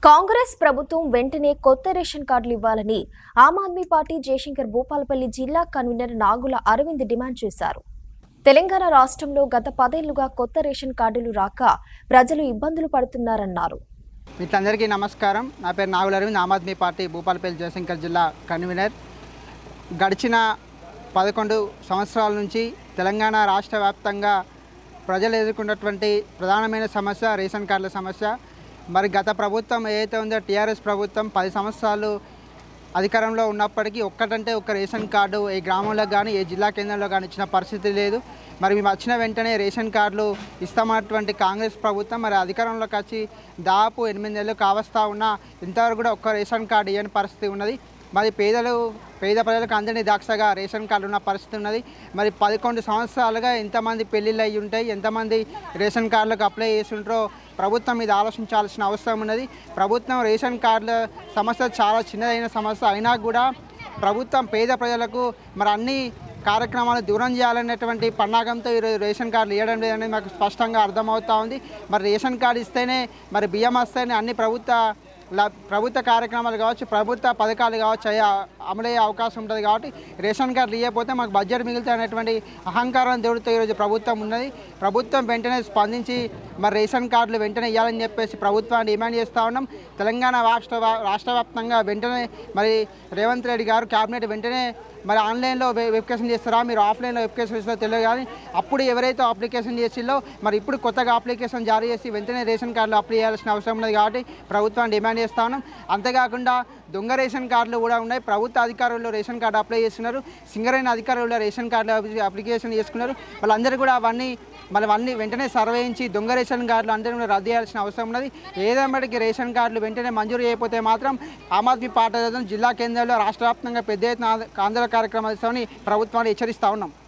కాంగ్రెస్ ప్రభుత్వం వెంటనే కొత్త రేషన్ కార్డులు ఇవ్వాలని ఆమ్ ఆద్మీ పార్టీ జయశంకర్ భూపాలపల్లి జిల్లా కన్వీనర్ నాగుల అరవింద్ డిమాండ్ చేశారు తెలంగాణ రాష్ట్రంలో గత పదేళ్లుగా కొత్త రేషన్ కార్డులు రాక ప్రజలు ఇబ్బందులు పడుతున్నారన్నారు వీళ్ళందరికీ నమస్కారం నా పేరు నాగుల అరవింద్ ఆమ్ ఆద్మీ పార్టీ భూపాలపల్లి జయశంకర్ జిల్లా కన్వీనర్ గడిచిన పదకొండు సంవత్సరాల నుంచి తెలంగాణ రాష్ట్ర వ్యాప్తంగా ప్రజలు ఎదుర్కొన్నటువంటి ప్రధానమైన సమస్య రేషన్ కార్డుల సమస్య మరి గత ప్రభుత్వం ఏదైతే ఉందో టీఆర్ఎస్ ప్రభుత్వం పది సంవత్సరాలు అధికారంలో ఉన్నప్పటికీ ఒక్కటంటే ఒక్క రేషన్ కార్డు ఏ గ్రామంలో కానీ ఏ జిల్లా కేంద్రంలో కానీ ఇచ్చిన పరిస్థితి లేదు మరి మేము వచ్చిన వెంటనే రేషన్ కార్డులు ఇస్తామన్నటువంటి కాంగ్రెస్ ప్రభుత్వం మరి అధికారంలోకి వచ్చి దాదాపు ఎనిమిది నెలలు కావస్తా ఉన్నా ఇంతవరకు కూడా ఒక్క రేషన్ కార్డు ఇవ్వని పరిస్థితి ఉన్నది మరి పేదలు పేద ప్రజలకు అందరినీ దాక్షగా రేషన్ కార్డు ఉన్న పరిస్థితి ఉన్నది మరి పదకొండు సంవత్సరాలుగా ఎంతమంది పెళ్ళిళ్ళు అయ్యి ఉంటాయి ఎంతమంది రేషన్ కార్డులకు అప్లై చేసి ఉంటారో ప్రభుత్వం మీద ఆలోచించాల్సిన అవసరం ఉన్నది ప్రభుత్వం రేషన్ కార్డుల సమస్య చాలా చిన్నదైన సమస్య అయినా కూడా ప్రభుత్వం పేద ప్రజలకు మరి అన్ని కార్యక్రమాలు దూరం చేయాలనేటువంటి పన్నాగంతో ఈరోజు రేషన్ కార్డులు ఇవ్వడం లేదనేది మాకు స్పష్టంగా అర్థమవుతా ఉంది మరి రేషన్ కార్డు ఇస్తేనే మరి బియ్యం వస్తేనే అన్ని ప్రభుత్వ ల- ప్రభుత్వ కార్యక్రమాలు కావచ్చు ప్రభుత్వ పథకాలు కావచ్చు అయ్యే అమలయ్యే అవకాశం ఉంటుంది కాబట్టి రేషన్ కార్డులు ఇవ్వకపోతే మాకు బడ్జెట్ మిగులుతాయి అనేటువంటి అహంకారం దేవుడితో ఈరోజు ప్రభుత్వం ఉన్నది ప్రభుత్వం వెంటనే స్పందించి మరి రేషన్ కార్డులు వెంటనే ఇవ్వాలని చెప్పేసి ప్రభుత్వాన్ని డిమాండ్ చేస్తూ ఉన్నాం తెలంగాణ రాష్ట్ర వ్యా- రాష్ట్ర వ్యాప్తంగా వెంటనే మరి రేవంత్ రెడ్డి గారు క్యాబినెట్ వెంటనే మరి ఆన్లైన్లో వె- వెరిఫికేషన్ చేస్తారా మీరు ఆఫ్లైన్లో వెరిఫికేషన్ చేస్తారో తెలియదు కానీ అప్పుడు ఎవరైతే అప్లికేషన్ చేసిందో మరి ఇప్పుడు కొత్తగా అప్లికేషన్ జారీ చేసి వెంటనే రేషన్ కార్డులు అప్లై చేయాల్సిన అవసరం ఉన్నది కాబట్టి ప్రభుత్వాన్ని డిమాండ్ చేస్తా ఉన్నాం అంతేకాకుండా దొంగ రేషన్ కార్డులు కూడా ఉన్నాయి ప్రభుత్వ అధికారులు రేషన్ కార్డు అప్లై చేస్తున్నారు సింగరైన అధికారులు రేషన్ కార్డులు అప్లి- అప్లికేషన్ చేసుకున్నారు వాళ్ళందరూ కూడా అవన్నీ మళ్ళీ అవన్నీ వెంటనే సర్వేయించి దొంగ రేషన్ కార్డులు అందరూ కూడా రద్దు చేయాల్సిన అవసరం ఉన్నది ఏదేమటికి రేషన్ కార్డులు వెంటనే మంజూరు చేయకపోతే మాత్రం ఆమ్ ఆద్మీ పార్టీ తరఫున జిల్లా కేంద్రాల్లో రాష్ట్ర వ్యాప్తంగా పెద్ద ఎత్తున ఆందోళన కార్యక్రమాలు ఇస్తామని ప్రభుత్వాన్ని హెచ్చరిస్తా ఉన్నాం